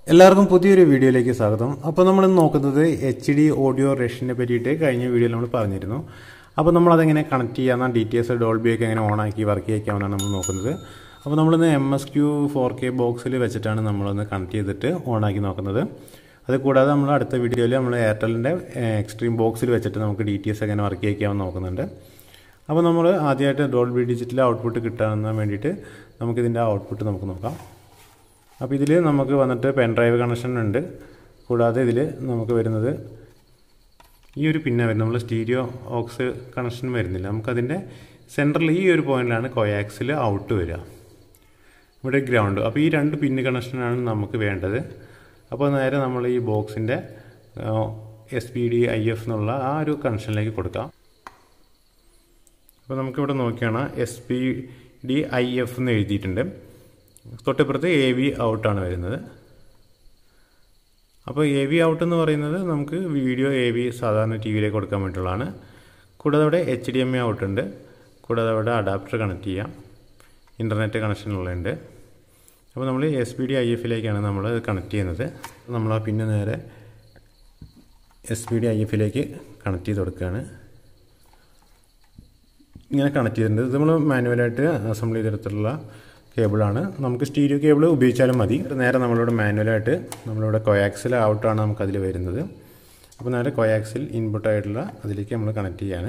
എല്ലാവർക്കും പുതിയൊരു വീഡിയോയിലേക്ക് സ്വാഗതം അപ്പോൾ നമ്മൾ നോക്കുന്നത് എച്ച് ഡി ഓഡിയോ റെഷിനെ പറ്റിയിട്ട് കഴിഞ്ഞ വീഡിയോയിൽ നമ്മൾ പറഞ്ഞിരുന്നു അപ്പോൾ നമ്മൾ അതെങ്ങനെ കണക്ട് ചെയ്യാവുന്ന ഡീറ്റെയിൽസ് ഡോൾബി ഒക്കെ എങ്ങനെ ഓണാക്കി വർക്ക് ചെയ്യിക്കാമെന്നാണ് നമ്മൾ നോക്കുന്നത് അപ്പോൾ നമ്മളിന്ന് M S Q four K ബോക്സിൽ വെച്ചിട്ടാണ് നമ്മളൊന്ന് കണക്ട് ചെയ്തിട്ട് ഓണാക്കി നോക്കുന്നത് അത് കൂടാതെ നമ്മൾ അടുത്ത വീഡിയോയിൽ നമ്മൾ എയർടെലിൻ്റെ എക്സ്ട്രീം ബോക്സിൽ വെച്ചിട്ട് നമുക്ക് ഡി ടി എസ് എങ്ങനെ വർക്ക് ചെയ്യിക്കാമെന്ന് നോക്കുന്നുണ്ട് അപ്പോൾ നമ്മൾ ആദ്യമായിട്ട് ഡോൾബി ഡിജിറ്റൽ ഔട്ട്പുട്ട് കിട്ടാൻ വേണ്ടിയിട്ട് നമുക്കിതിൻ്റെ ഔട്ട്പുട്ട് നമുക്ക് നോക്കാം അപ്പോൾ ഇതിൽ നമുക്ക് വന്നിട്ട് പെൻ ഡ്രൈവ് കണക്ഷൻ ഉണ്ട് കൂടാതെ ഇതിൽ നമുക്ക് വരുന്നത് ഈ ഒരു പിന്നെ വരുന്നത് നമ്മൾ സ്റ്റീരിയോ ഓക്സ് കണക്ഷൻ വരുന്നില്ല നമുക്കതിൻ്റെ സെൻറ്ററിൽ ഈ ഒരു പോയിന്റിലാണ് കൊയാക്സിൽ ഔട്ട് വരിക ഇവിടെ ഗ്രൗണ്ട് അപ്പോൾ ഈ രണ്ട് പിന്ന് കണക്ഷനാണ് നമുക്ക് വേണ്ടത് അപ്പോൾ നേരെ നമ്മൾ ഈ ബോക്സിൻ്റെ S P D I F എന്നുള്ള ആ ഒരു കണക്ഷനിലേക്ക് കൊടുക്കാം അപ്പോൾ നമുക്കിവിടെ നോക്കിയാണ് S P D I F എന്ന് എഴുതിയിട്ടുണ്ട് തൊട്ടിപ്പുറത്ത് എ വി ഔട്ടാണ് വരുന്നത് അപ്പോൾ എ വി ഔട്ട് എന്ന് പറയുന്നത് നമുക്ക് വീഡിയോ എ വി സാധാരണ ടി വിയിലേക്ക് കൊടുക്കാൻ വേണ്ടിയുള്ളതാണ് കൂടാതെ അവിടെ H D M A out ഉണ്ട് കൂടാതെ അവിടെ അഡാപ്റ്റർ കണക്ട് ചെയ്യാം ഇൻ്റർനെറ്റ് കണക്ഷനുള്ളുണ്ട് അപ്പോൾ നമ്മൾ എസ് പി ഡി ഐ എഫിലേക്കാണ് നമ്മൾ കണക്ട് ചെയ്യുന്നത് നമ്മൾ ആ പിന്നെ നേരെ എസ് പി ഡി ഐ എഫിലേക്ക് കണക്ട് ചെയ്ത് കൊടുക്കുകയാണ് ഇങ്ങനെ കണക്ട് ചെയ്തിട്ടുണ്ട് ഇത് നമ്മൾ മാനുവലായിട്ട് അസംബിൾ ചെയ്തെടുത്തിട്ടുള്ള കേബിളാണ് നമുക്ക് സ്റ്റീരിയോ കേബിൾ ഉപയോഗിച്ചാലും മതി നേരെ നമ്മളിവിടെ മാനുവലായിട്ട് നമ്മളിവിടെ കൊയാക്സിൽ ഔട്ടാണ് നമുക്കതിൽ വരുന്നത് അപ്പോൾ നേരെ കൊയാക്സിൽ ഇൻപുട്ടായിട്ടുള്ള അതിലേക്ക് നമ്മൾ കണക്ട് ചെയ്യാണ്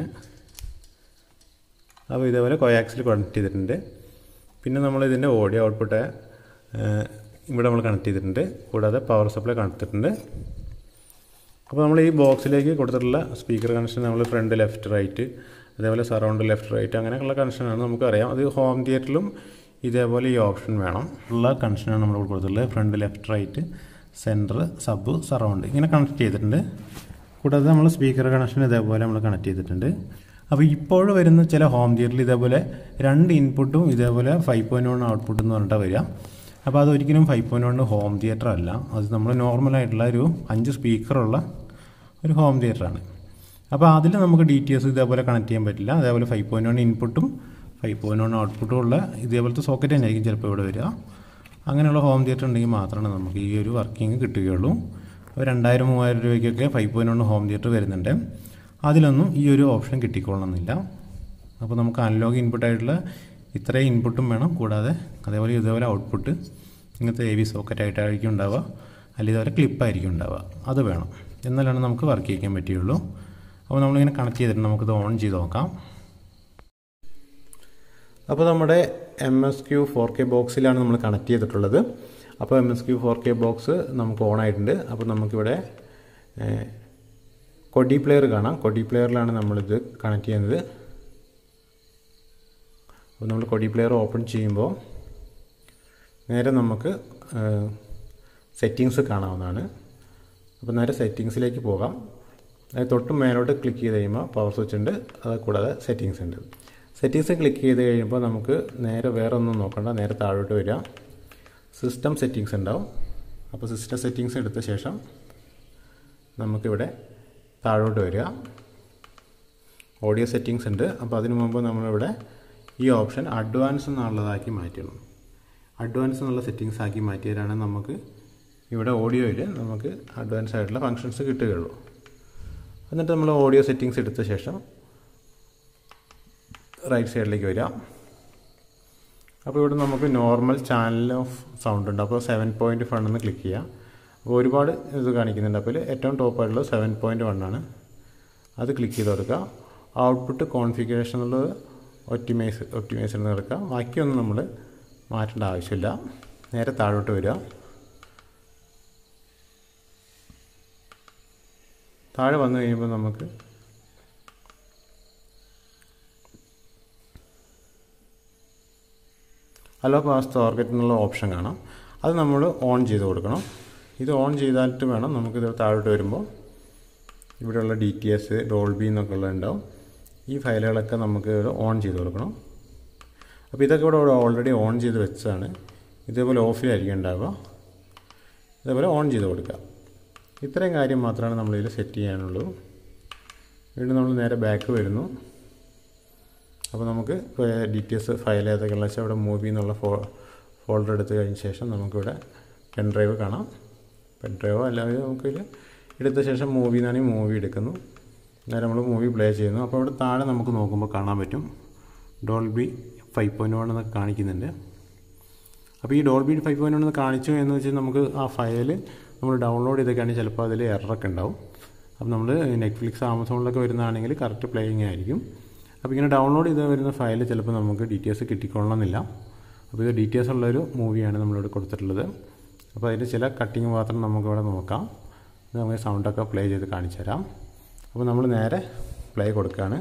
അപ്പോൾ ഇതേപോലെ കൊയാക്സിൽ കണക്ട് ചെയ്തിട്ടുണ്ട് പിന്നെ നമ്മൾ ഇതിൻ്റെ ഓഡിയോ ഔട്ട്പുട്ട് ഇവിടെ നമ്മൾ കണക്ട് ചെയ്തിട്ടുണ്ട് കൂടാതെ പവർ സപ്ലൈ കണക്ട് ചെയ്തിട്ടുണ്ട് അപ്പോൾ നമ്മൾ ഈ ബോക്സിലേക്ക് കൊടുത്തിട്ടുള്ള സ്പീക്കർ കണക്ഷൻ നമ്മൾ ഫ്രണ്ട് ലെഫ്റ്റ് റൈറ്റ് അതേപോലെ സറൗണ്ട് ലെഫ്റ്റ് റൈറ്റ് അങ്ങനെയുള്ള കണക്ഷനാണ് നമുക്കറിയാം അത് ഹോം തിയേറ്ററിലും ഇതേപോലെ ഈ ഓപ്ഷൻ വേണം ഉള്ള കണക്ഷനാണ് നമ്മൾ കൊടുത്തിട്ടുള്ളത് front left right centre sub surround ഇങ്ങനെ കണക്ട് ചെയ്തിട്ടുണ്ട് കൂടാതെ നമ്മൾ സ്പീക്കർ കണക്ഷൻ ഇതേപോലെ നമ്മൾ കണക്ട് ചെയ്തിട്ടുണ്ട് അപ്പോൾ ഇപ്പോൾ വരുന്ന ചില ഹോം തിയേറ്ററിൽ ഇതേപോലെ രണ്ട് ഇൻപുട്ടും ഇതേപോലെ ഫൈവ് പോയിൻറ്റ് വൺ ഔട്ട്പുട്ട് എന്ന് പറഞ്ഞിട്ട് വരിക അപ്പോൾ അതൊരിക്കലും five point one home theatre അല്ല അത് നമ്മൾ നോർമലായിട്ടുള്ള ഒരു അഞ്ച് സ്പീക്കറുള്ള ഒരു ഹോം തിയേറ്ററാണ് അപ്പോൾ അതിൽ നമുക്ക് ഡി ടി എസ് ഇതേപോലെ കണക്ട് ചെയ്യാൻ പറ്റില്ല അതേപോലെ ഫൈവ് പോയിൻറ്റ് വൺ ഇൻപുട്ടും ഫൈവ് പോയിൻറ്റ് വൺ ഔട്ട്പുട്ടും ഉള്ള ഇതേപോലത്തെ സോക്കറ്റ് തന്നെയായിരിക്കും ചിലപ്പോൾ ഇവിടെ വരിക അങ്ങനെയുള്ള ഹോം തിയേറ്റർ ഉണ്ടെങ്കിൽ മാത്രമാണ് നമുക്ക് ഈ ഒരു വർക്കിംഗ് കിട്ടുകയുള്ളൂ ഒരു രണ്ടായിരം മൂവായിരം രൂപയ്ക്കൊക്കെ five point one home theatre വരുന്നുണ്ട് അതിലൊന്നും ഈ ഒരു ഓപ്ഷൻ കിട്ടിക്കൊള്ളണമെന്നില്ല അപ്പോൾ നമുക്ക് അനലോഗ് ഇൻപുട്ടായിട്ടുള്ള ഇത്രയും ഇൻപുട്ടും വേണം കൂടാതെ അതേപോലെ ഇതേപോലെ ഔട്ട്പുട്ട് ഇങ്ങനത്തെ എ വി സോക്കറ്റായിട്ടായിരിക്കും ഉണ്ടാവുക അല്ലെങ്കിൽ ഇതേപോലെ ക്ലിപ്പായിരിക്കും ഉണ്ടാവുക അത് വേണം എന്നാലാണ് നമുക്ക് വർക്ക് ചെയ്യിക്കാൻ പറ്റുകയുള്ളൂ അപ്പോൾ നമ്മളിങ്ങനെ കണക്ട് ചെയ്തിട്ട് നമുക്കിത് ഓൺ ചെയ്ത് നോക്കാം അപ്പോൾ നമ്മുടെ M S Q four K ബോക്സിലാണ് നമ്മൾ കണക്ട് ചെയ്തിട്ടുള്ളത് അപ്പോൾ M S Q four K box നമുക്ക് ഓൺ ആയിട്ടുണ്ട് അപ്പോൾ നമുക്കിവിടെ കൊഡി പ്ലെയർ കാണാം കൊഡി പ്ലെയറിലാണ് നമ്മളിത് കണക്ട് ചെയ്യുന്നത് അപ്പോൾ നമ്മൾ കൊഡി പ്ലെയർ ഓപ്പൺ ചെയ്യുമ്പോൾ നേരെ നമുക്ക് സെറ്റിങ്സ് കാണാവുന്നതാണ് അപ്പോൾ നേരെ സെറ്റിങ്സിലേക്ക് പോകാം അത് തൊട്ട് മേലോട്ട് ക്ലിക്ക് ചെയ്ത് കഴിയുമ്പോൾ പവർ സ്വിച്ച് ഉണ്ട് അത് കൂടാതെ സെറ്റിങ്സ് ഉണ്ട് സെറ്റിങ്സ് ക്ലിക്ക് ചെയ്ത് കഴിയുമ്പോൾ നമുക്ക് നേരെ വേറെ ഒന്നും നോക്കണ്ട നേരെ താഴോട്ട് വരിക സിസ്റ്റം സെറ്റിങ്സ് ഉണ്ടാവും അപ്പോൾ സിസ്റ്റം സെറ്റിങ്സ് എടുത്ത ശേഷം നമുക്കിവിടെ താഴോട്ട് വരിക ഓഡിയോ സെറ്റിങ്സ് ഉണ്ട് അപ്പോൾ അതിനു മുമ്പ് നമ്മളിവിടെ ഈ ഓപ്ഷൻ അഡ്വാൻസ് എന്നുള്ളതാക്കി മാറ്റണം അഡ്വാൻസ് എന്നുള്ള സെറ്റിങ്സ് ആക്കി മാറ്റിയാലാണ് നമുക്ക് ഇവിടെ ഓഡിയോയിൽ നമുക്ക് അഡ്വാൻസ് ആയിട്ടുള്ള ഫങ്ഷൻസ് കിട്ടുകയുള്ളൂ എന്നിട്ട് നമ്മൾ ഓഡിയോ സെറ്റിങ്സ് എടുത്ത ശേഷം റൈറ്റ് സൈഡിലേക്ക് വരിക അപ്പോൾ ഇവിടെ നമുക്ക് നോർമൽ ചാനൽ ഓഫ് സൗണ്ട് ഉണ്ട് അപ്പോൾ സെവൻ പോയിൻറ്റ് വൺ എന്ന് ക്ലിക്ക് ചെയ്യുക അപ്പോൾ ഒരുപാട് ഇത് കാണിക്കുന്നുണ്ട് അപ്പോൾ ഏറ്റവും ടോപ്പായിട്ടുള്ളത് സെവൻ പോയിൻറ്റ് വൺ ആണ് അത് ക്ലിക്ക് ചെയ്ത് കൊടുക്കുക ഔട്ട്പുട്ട് കോൺഫിഗറേഷൻ എന്നുള്ളത് ഒപ്റ്റിമൈസ് ഒപ്റ്റിമൈസ് എന്ന് എടുക്കുക ബാക്കിയൊന്നും നമ്മൾ മാറ്റേണ്ട ആവശ്യമില്ല നേരെ താഴോട്ട് വരിക താഴെ വന്നു കഴിയുമ്പോൾ നമുക്ക് അലോ പാസ് ടാർഗറ്റ് എന്നുള്ള ഓപ്ഷൻ കാണാം അത് നമ്മൾ ഓൺ ചെയ്ത് കൊടുക്കണം ഇത് ഓൺ ചെയ്തിട്ട് വേണം നമുക്കിത് താഴോട്ട് വരുമ്പോൾ ഇവിടെയുള്ള ഡി ടി എസ് ഡോൾബി എന്നൊക്കെ ഉള്ളതുണ്ടാവും ഈ ഫയലുകളൊക്കെ നമുക്ക് ഓൺ ചെയ്ത് കൊടുക്കണം അപ്പോൾ ഇതൊക്കെ ഇവിടെ ഓൾറെഡി ഓൺ ചെയ്ത് വെച്ചതാണ് ഇതേപോലെ ഓഫിലായിരിക്കും ഉണ്ടാവുക ഇതേപോലെ ഓൺ ചെയ്ത് കൊടുക്കുക ഇത്രയും കാര്യം മാത്രമാണ് നമ്മളിതിൽ സെറ്റ് ചെയ്യാനുള്ളൂ വീണ്ടും നമ്മൾ നേരെ ബാക്ക് വരുന്നു അപ്പോൾ നമുക്ക് ഡി ടി എസ് ഫയൽ ഏതൊക്കെയുള്ള വെച്ചാൽ അവിടെ മൂവി എന്നുള്ള ഫോ ഫോൾഡർ എടുത്ത് കഴിഞ്ഞ ശേഷം നമുക്കിവിടെ പെൻ ഡ്രൈവ് കാണാം പെൻ ഡ്രൈവോ അല്ലെങ്കിൽ നമുക്ക് ഇതിൽ എടുത്ത ശേഷം മൂവി എന്നാണെങ്കിൽ മൂവി എടുക്കുന്നു നേരെ നമ്മൾ മൂവി പ്ലേ ചെയ്യുന്നു അപ്പോൾ അവിടെ താഴെ നമുക്ക് നോക്കുമ്പോൾ കാണാൻ പറ്റും ഡോൾബി ഫൈവ് പോയിൻറ്റ് വൺ എന്നൊക്കെ കാണിക്കുന്നുണ്ട് അപ്പോൾ ഈ ഡോൾബി ഫൈവ് പോയിൻറ്റ് വൺ എന്ന് കാണിച്ചു എന്ന് വെച്ചാൽ നമുക്ക് ആ ഫയൽ നമ്മൾ ഡൗൺലോഡ് ചെയ്തൊക്കെയാണെങ്കിൽ ചിലപ്പോൾ അതിൽ എററൊക്കെ ഉണ്ടാവും അപ്പോൾ നമ്മൾ നെറ്റ്ഫ്ലിക്സ് ആമസോണിലൊക്കെ വരുന്നതാണെങ്കിൽ കറക്റ്റ് പ്ലേയിങ് ആയിരിക്കും അപ്പോൾ ഇങ്ങനെ ഡൗൺലോഡ് ചെയ്ത് വരുന്ന ഫയൽ ചിലപ്പോൾ നമുക്ക് ഡീറ്റെയിൽസ് കിട്ടിക്കൊള്ളണമെന്നില്ല അപ്പോൾ ഇത് ഡീറ്റെയിൽസ് ഉള്ളൊരു മൂവിയാണ് നമ്മളിവിടെ കൊടുത്തിട്ടുള്ളത് അപ്പോൾ അതിൻ്റെ ചില കട്ടിങ് മാത്രം നമുക്കിവിടെ നോക്കാം ഇത് നമുക്ക് സൗണ്ടൊക്കെ പ്ലേ ചെയ്ത് കാണിച്ചു തരാം അപ്പോൾ നമ്മൾ നേരെ പ്ലേ കൊടുക്കുകയാണ്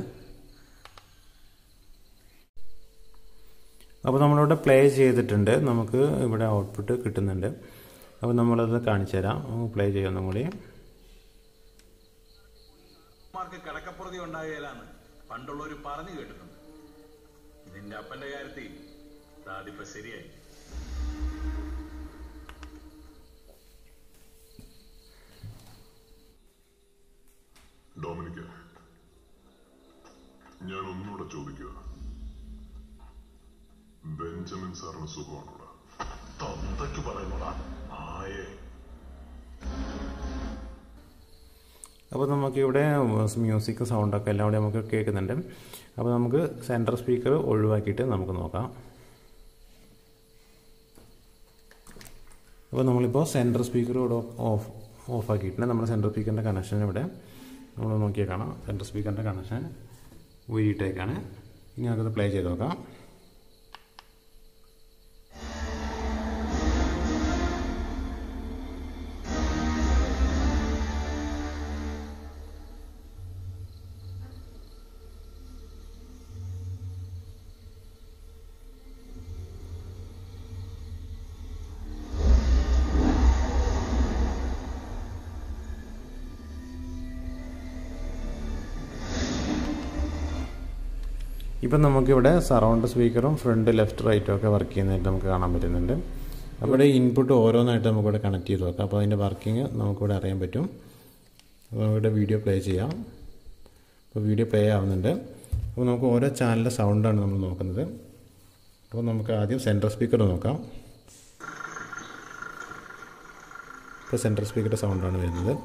അപ്പോൾ നമ്മളിവിടെ പ്ലേ ചെയ്തിട്ടുണ്ട് നമുക്ക് ഇവിടെ ഔട്ട്പുട്ട് കിട്ടുന്നുണ്ട് അപ്പോൾ നമ്മളത് കാണിച്ചു തരാം പ്ലേ ചെയ്യാം ഒന്നും കൂടി മാർക്ക് കിടക്കപ്പുറതി ഉണ്ടാകുകയില്ലാന്ന് പണ്ടുള്ളവർ പറഞ്ഞു കേട്ടിട്ടുണ്ട് നിന്റെ അപ്പന്റെ കാര്യത്തിൽ അതിപ്പോ ശരിയായി ഡൊമിനിക്ക് ഞാൻ ഒന്നുകൂടെ ചോദിക്കുക ബെഞ്ചമിൻ സാറിന് സുഖമാണോടാ തന്തയ്ക്ക് പറയുന്നോടാ ആയേ അപ്പോൾ നമുക്കിവിടെ മ്യൂസിക് സൗണ്ടൊക്കെ എല്ലാം കൂടി നമുക്ക് കേൾക്കുന്നുണ്ട് അപ്പോൾ നമുക്ക് സെൻട്രൽ സ്പീക്കർ ഒഴിവാക്കിയിട്ട് നമുക്ക് നോക്കാം അപ്പോൾ നമ്മളിപ്പോൾ സെൻട്രൽ സ്പീക്കർ ഇവിടെ ഓഫ് ഓഫ് ആക്കിയിട്ടുണ്ട് നമ്മുടെ സെൻട്രൽ സ്പീക്കറിൻ്റെ കണക്ഷൻ ഇവിടെ നമ്മൾ നോക്കിയാൽ കാണാം സെൻട്രൽ സ്പീക്കറിൻ്റെ കണക്ഷൻ ഊരിയിട്ടേക്കാണ് ഇനി നമുക്കത് പ്ലേ ചെയ്ത് നോക്കാം ഇപ്പം നമുക്കിവിടെ സറൗണ്ട് സ്പീക്കറും ഫ്രണ്ട് ലെഫ്റ്റ് റൈറ്റും ഒക്കെ വർക്ക് ചെയ്യുന്നതായിട്ട് നമുക്ക് കാണാൻ പറ്റുന്നുണ്ട് അപ്പോൾ ഇവിടെ ഇൻപുട്ട് ഓരോന്നായിട്ട് നമുക്കിവിടെ കണക്ട് ചെയ്ത് നോക്കാം അപ്പോൾ അതിൻ്റെ വർക്കിംഗ് നമുക്കിവിടെ അറിയാൻ പറ്റും അപ്പോൾ നമുക്കിവിടെ വീഡിയോ പ്ലേ ചെയ്യാം അപ്പോൾ വീഡിയോ പ്ലേ ആവുന്നുണ്ട് അപ്പോൾ നമുക്ക് ഓരോ ചാനലിൻ്റെ സൗണ്ടാണ് നമ്മൾ നോക്കുന്നത് അപ്പോൾ നമുക്ക് ആദ്യം സെൻട്രൽ സ്പീക്കർ നോക്കാം ഇപ്പോൾ സെൻട്രൽ സ്പീക്കറുടെ സൗണ്ടാണ് വരുന്നത്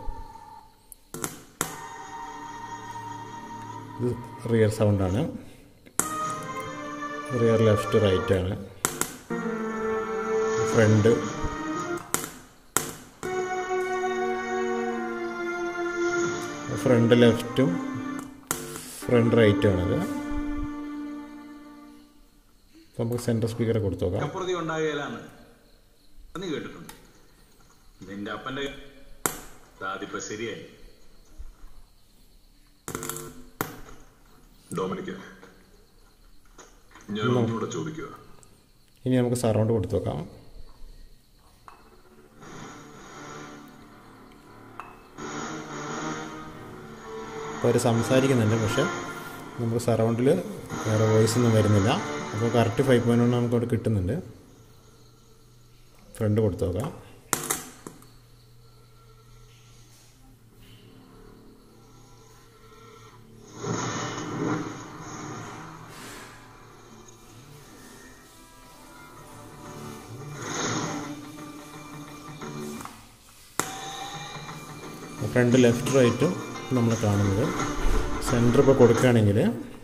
ഇത് റിയർ സൗണ്ടാണ് റിയർ ലെഫ്റ്റ് റൈറ്റ് ആണ് ഫ്രണ്ട് ഫ്രണ്ട് ലെഫ്റ്റും ഫ്രണ്ട് റൈറ്റും ആണത് അപ്പോൾ നമുക്ക് സെൻട്രൽ സ്പീക്കർ കൊടുത്തു നോക്കാം കിടക്കപ്പുറതി ഉണ്ടാകുകയില്ലാന്ന് പറഞ്ഞു കേട്ടിട്ടുണ്ട് നിന്റെ അപ്പന്റെ അതിപ്പോ ശരിയായി ഡൊമിനിക്ക് ഞാൻ ഒന്നുകൂടെ ചോദിക്കുക ഇനി നമുക്ക് സറൗണ്ട് കൊടുത്തു നോക്കാം ഇപ്പോൾ അവർ സംസാരിക്കുന്നുണ്ട് പക്ഷെ നമുക്ക് സറൗണ്ടിൽ വേറെ വോയിസ് ഒന്നും വരുന്നില്ല അപ്പോൾ കറക്റ്റ് ഫൈവ് പോയിൻ്റ് വൺ നമുക്ക് അവിടെ കിട്ടുന്നുണ്ട് ഫ്രണ്ട് കൊടുത്തു നോക്കാം ഫ്രണ്ട് ലെഫ്റ്റ് റൈറ്റും നമ്മൾ കാണുന്നത് സെൻറ്റർ ഇപ്പോൾ കൊടുക്കുകയാണെങ്കിൽ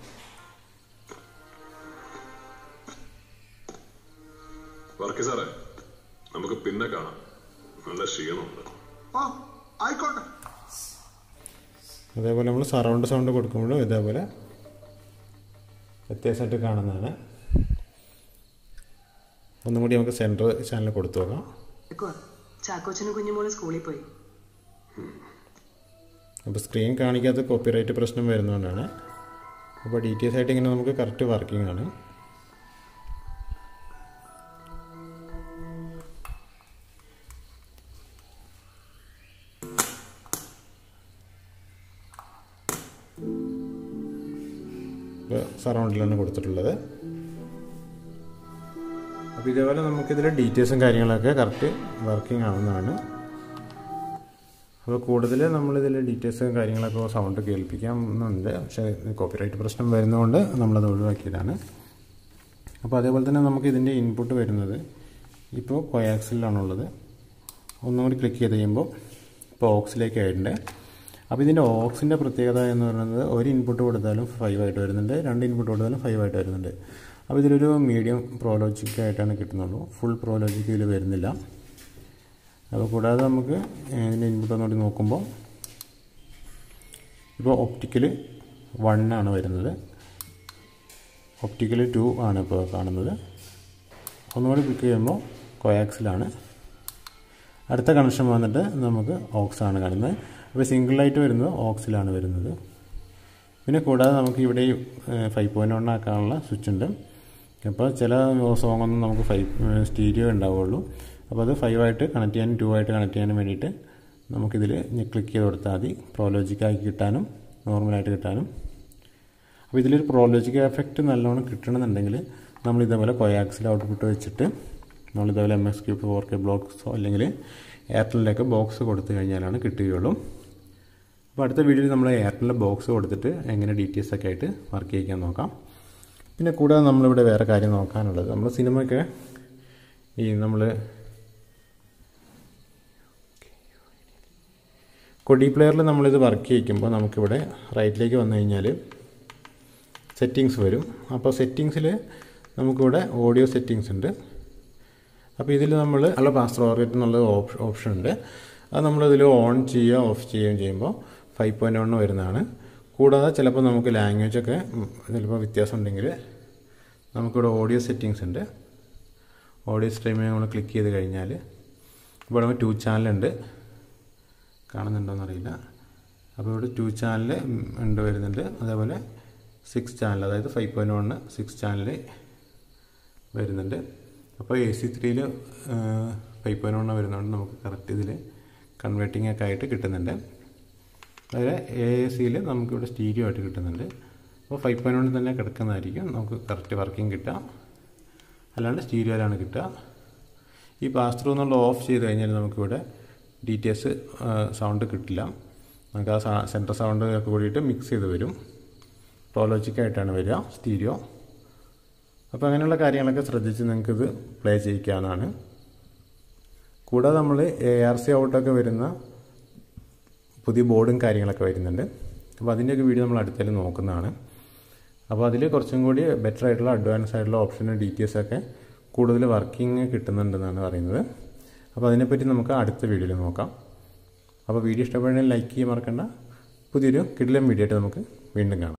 വർക്കി സാറേ നമുക്ക് പിന്നെ കാണാം നല്ല ക്ഷീണമുണ്ട് ആ ആയിക്കോട്ടെ അതേപോലെ നമ്മൾ സറൗണ്ട് സൗണ്ട് കൊടുക്കുമ്പോഴും ഇതേപോലെ വ്യത്യാസമായിട്ട് കാണുന്നതാണ് ഒന്നും കൂടി നമുക്ക് സെൻറ്റർ ചാനൽ കൊടുത്തു നോക്കാം എടുക്കുവാ. ചാക്കോച്ചനും കുഞ്ഞുമോള് സ്കൂളിൽ പോയി അപ്പോൾ സ്ക്രീൻ കാണിക്കാത്ത കോപ്പിറൈറ്റ് പ്രശ്നം വരുന്നതുകൊണ്ടാണ് അപ്പോൾ ഡീറ്റെയിൽസ് ആയിട്ട് ഇങ്ങനെ നമുക്ക് കറക്റ്റ് വർക്കിംഗ് ആണ് ഇപ്പോൾ സറൗണ്ടിലാണ് കൊടുത്തിട്ടുള്ളത് അപ്പോൾ ഇതേപോലെ നമുക്കിതിൽ ഡീറ്റെയിൽസും കാര്യങ്ങളൊക്കെ കറക്റ്റ് വർക്കിംഗ് ആവുന്നതാണ് അപ്പോൾ കൂടുതൽ നമ്മളിതിൽ ഡീറ്റെയിൽസും കാര്യങ്ങളൊക്കെ സൗണ്ട് കേൾപ്പിക്കാമെന്നുണ്ട് പക്ഷേ കോപ്പിറൈറ്റ് പ്രശ്നം വരുന്നതുകൊണ്ട് നമ്മളത് ഒഴിവാക്കിയതാണ് അപ്പോൾ അതേപോലെ തന്നെ നമുക്ക് ഇതിൻ്റെ ഇൻപുട്ട് വരുന്നത് ഇപ്പോൾ കൊയാക്സിലാണുള്ളത് ഒന്നും കൂടി ക്ലിക്ക് ചെയ്ത് കഴിയുമ്പോൾ ഇപ്പോൾ ഓക്സിലേക്ക് ആയിട്ടുണ്ട് അപ്പോൾ ഇതിൻ്റെ ഓക്സിൻ്റെ പ്രത്യേകത എന്ന് പറയുന്നത് ഒരു ഇൻപുട്ട് കൊടുത്താലും ഫൈവ് ആയിട്ട് വരുന്നുണ്ട് രണ്ട് ഇൻപുട്ട് കൊടുത്താലും ഫൈവ് ആയിട്ട് വരുന്നുണ്ട് അപ്പോൾ ഇതിലൊരു മീഡിയം പ്രോലോജിക് ആയിട്ടാണ് കിട്ടുന്നുള്ളൂ ഫുൾ പ്രോലോജിക് ഇതിൽ വരുന്നില്ല അപ്പോൾ കൂടാതെ നമുക്ക് ഇതിൻ്റെ ഇൻപുട്ട് ഒന്നുകൂടി നോക്കുമ്പോൾ ഇപ്പോൾ ഒപ്റ്റിക്കൽ വൺ ആണ് വരുന്നത് ഒപ്റ്റിക്കൽ ടു ആണ് ഇപ്പോൾ കാണുന്നത് ഒന്നുകൂടി ക്ലിക്ക് ചെയ്യുമ്പോൾ കൊയാക്സിലാണ് അടുത്ത കണക്ഷൻ വന്നിട്ട് നമുക്ക് ഓക്സ് ആണ് കാണുന്നത് അപ്പോൾ സിംഗിളായിട്ട് വരുന്നത് ഓക്സിലാണ് വരുന്നത് പിന്നെ കൂടാതെ നമുക്ക് ഇവിടെ ഫൈവ് പോയിൻറ്റ് വൺ ആക്കാനുള്ള സ്വിച്ച് ഉണ്ട് അപ്പോൾ ചില സോങ് ഒന്നും നമുക്ക് ഫൈവ് സ്റ്റീരിയോ ഉണ്ടാവുള്ളൂ അപ്പോൾ അത് ഫൈവ് ആയിട്ട് കണക്ട് ചെയ്യാനും ടു ആയിട്ട് കണക്ട് ചെയ്യാനും വേണ്ടിയിട്ട് നമുക്കിതിൽ ക്ലിക്ക് ചെയ്ത് കൊടുത്താൽ മതി പ്രോലോജിക്കാക്കി കിട്ടാനും നോർമലായിട്ട് കിട്ടാനും അപ്പോൾ ഇതിലൊരു പ്രോലോജിക് എഫക്റ്റ് നല്ലോണം കിട്ടണമെന്നുണ്ടെങ്കിൽ നമ്മൾ ഇതേപോലെ കൊയാക്സിൽ ഔട്ട്പുട്ട് വെച്ചിട്ട് നമ്മൾ ഇതേപോലെ M S cube four K ബ്ലോക്സോ അല്ലെങ്കിൽ എയർടെലിലേക്ക് ബോക്സ് കൊടുത്തു കഴിഞ്ഞാലാണ് കിട്ടുകയുള്ളൂ അപ്പോൾ അടുത്ത വീഡിയോയിൽ നമ്മൾ എയർടെലിൻ്റെ ബോക്സ് കൊടുത്തിട്ട് എങ്ങനെ ഡീറ്റെയിൽസ് ഒക്കെ ആയിട്ട് വർക്ക് ചെയ്യിക്കാൻ നോക്കാം പിന്നെ കൂടാതെ നമ്മളിവിടെ വേറെ കാര്യം നോക്കാനുള്ളത് നമ്മൾ സിനിമയൊക്കെ ഈ നമ്മൾ കൊടി പ്ലെയറിൽ നമ്മളിത് വർക്ക് ചെയ്യിക്കുമ്പോൾ നമുക്കിവിടെ റൈറ്റിലേക്ക് വന്നു കഴിഞ്ഞാൽ സെറ്റിങ്സ് വരും അപ്പോൾ സെറ്റിങ്സിൽ നമുക്കിവിടെ ഓഡിയോ സെറ്റിങ്സ് ഉണ്ട് അപ്പോൾ ഇതിൽ നമ്മൾ അല്ല പാസ്റ്റർ ഓർഗറ്റ് എന്നുള്ള ഓപ്ഷൻ ഉണ്ട് അത് നമ്മളിതിൽ ഓൺ ചെയ്യുക ഓഫ് ചെയ്യുകയും ചെയ്യുമ്പോൾ ഫൈവ് പോയിൻറ്റ് വൺ വരുന്നതാണ് കൂടാതെ ചിലപ്പോൾ നമുക്ക് ലാംഗ്വേജ് ഒക്കെ ചിലപ്പോൾ വ്യത്യാസം ഉണ്ടെങ്കിൽ നമുക്കിവിടെ ഓഡിയോ സെറ്റിങ്സ് ഉണ്ട് ഓഡിയോ സ്ട്രീമിംഗ് നമ്മൾ ക്ലിക്ക് ചെയ്ത് കഴിഞ്ഞാൽ ഇവിടെ ടു ചാനലുണ്ട് കാണുന്നുണ്ടോയെന്നറിയില്ല അപ്പോൾ ഇവിടെ ടു ചാനൽ ഉണ്ട് വരുന്നുണ്ട് അതേപോലെ സിക്സ് ചാനൽ അതായത് five point one six channel വരുന്നുണ്ട് അപ്പോൾ എ സി ത്രീയിൽ ഫൈവ് പോയിൻറ്റ് വണ്ണ് വരുന്നതുകൊണ്ട് നമുക്ക് കറക്റ്റ് ഇതിൽ കൺവേർട്ടിംഗ് ഒക്കെ ആയിട്ട് കിട്ടുന്നുണ്ട് അതുപോലെ എ എ സിയിൽ നമുക്കിവിടെ സ്റ്റീരിയോ ആയിട്ട് കിട്ടുന്നുണ്ട് അപ്പോൾ ഫൈവ് പോയിൻറ്റ് വണ്ണിൽ തന്നെ കിടക്കുന്നതായിരിക്കും നമുക്ക് കറക്റ്റ് വർക്കിംഗ് കിട്ടുക അല്ലാണ്ട് സ്റ്റീരിയോയിലാണ് കിട്ടുക ഈ പാസ് ത്രൂ എന്നുള്ള ഓഫ് ചെയ്ത് കഴിഞ്ഞാൽ നമുക്കിവിടെ ഡീറ്റെയിൽസ് സൗണ്ട് കിട്ടില്ല നമുക്ക് ആ സെൻറ്റർ സൗണ്ട് ഒക്കെ കൂടിയിട്ട് മിക്സ് ചെയ്ത് വരും പ്രോലോജിക്കായിട്ടാണ് വരിക സ്റ്റീരിയോ അപ്പോൾ അങ്ങനെയുള്ള കാര്യങ്ങളൊക്കെ ശ്രദ്ധിച്ച് നിങ്ങൾക്കിത് പ്ലേ ചെയ്യിക്കാവുന്നതാണ് കൂടാതെ നമ്മൾ എ ആർ സി ഔട്ടൊക്കെ വരുന്ന പുതിയ ബോർഡും കാര്യങ്ങളൊക്കെ വരുന്നുണ്ട് അപ്പോൾ അതിൻ്റെയൊക്കെ വീഡിയോ നമ്മൾ അടുത്തതിൽ നോക്കുന്നതാണ് അപ്പോൾ അതിൽ കുറച്ചും കൂടി ബെറ്റർ ആയിട്ടുള്ള അഡ്വാൻസ് ആയിട്ടുള്ള ഓപ്ഷനും ഡീറ്റെയിൽസ് ഒക്കെ കൂടുതൽ വർക്കിംഗ് കിട്ടുന്നുണ്ടെന്നാണ് പറയുന്നത് അപ്പോൾ അതിനെപ്പറ്റി നമുക്ക് അടുത്ത വീഡിയോയിൽ നോക്കാം അപ്പോൾ വീഡിയോ ഇഷ്ടപ്പെടുകയാണെങ്കിൽ ലൈക്ക് ചെയ്യാൻ മറക്കണ്ട പുതിയൊരു കിടിലം വീഡിയോ ആയിട്ട് നമുക്ക് വീണ്ടും കാണാം